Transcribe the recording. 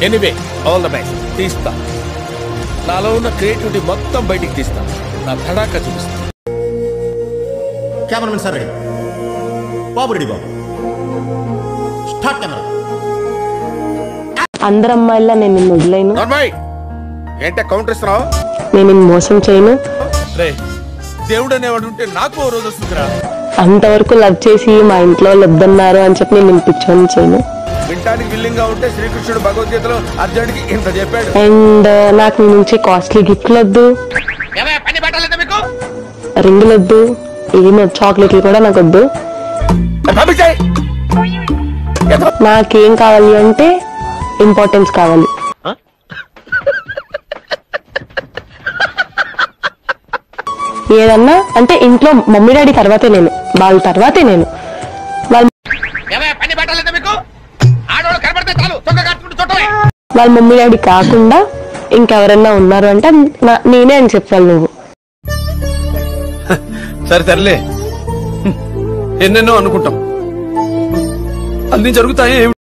anyway all the best తీస్తా నాలో ఉన్న క్రియేటివిటీ మొత్తం బయటికి తీస్తా నా తడాక చూపిస్తా కెమెరామెన్ సార్ రెడీ బాబు రెడీ బాబు స్టార్ట్ కెమెరా అందరు అమ్మాయిలా నేను నిన్ను వదిలేను నార్మల్ ఏంటే కౌంటర్ ఇస్తున్నావు నేను నిన్ను మోసం చేయను రే దేవుడు అనేవాడు ఉంటే నాకు ఓ రోజు వస్తుందిరా అంతవరకు లవ్ చేసి మా ఇంట్లో వాళ్ళు వద్దన్నారు అని చెప్పి నేను నిన్ను పిచ్చోని చేయను వింటానికి విల్లింగ్ గా ఉంటే శ్రీకృష్ణుడు భగవద్గీతలో అర్జునుడికి ఇంత చెప్పాడు అండ్ నాకు నీ నుంచి కాస్ట్లీ గిఫ్ట్లు వద్దు పని పట్టాలంటే మీకు రింగులు వద్దు ఏమి చాక్లెట్లు కూడా నాకు వద్దు పంపించాయి నాకేం కావాలి అంటే ఇంపార్టెన్స్ కావాలి ఏదన్నా అంటే ఇంట్లో మమ్మీ డాడీ తర్వాతే నేను వాళ్ళ తర్వాతే నేను వాళ్ళ పని పట్టాలంటే మీకు ఆడవాళ్ళు కనబడితే చాలు చొక్క కట్టుకుంటూ చుట్టమే వాళ్ళ మమ్మీ డాడీ కాకుండా ఇంకెవరన్నా ఉన్నారు అంటే నా- నేనే అని చెప్పాలి నువ్వు సరే తరలే ఎన్నెన్నో అనుకుంటాం అన్ని జరుగుతాయి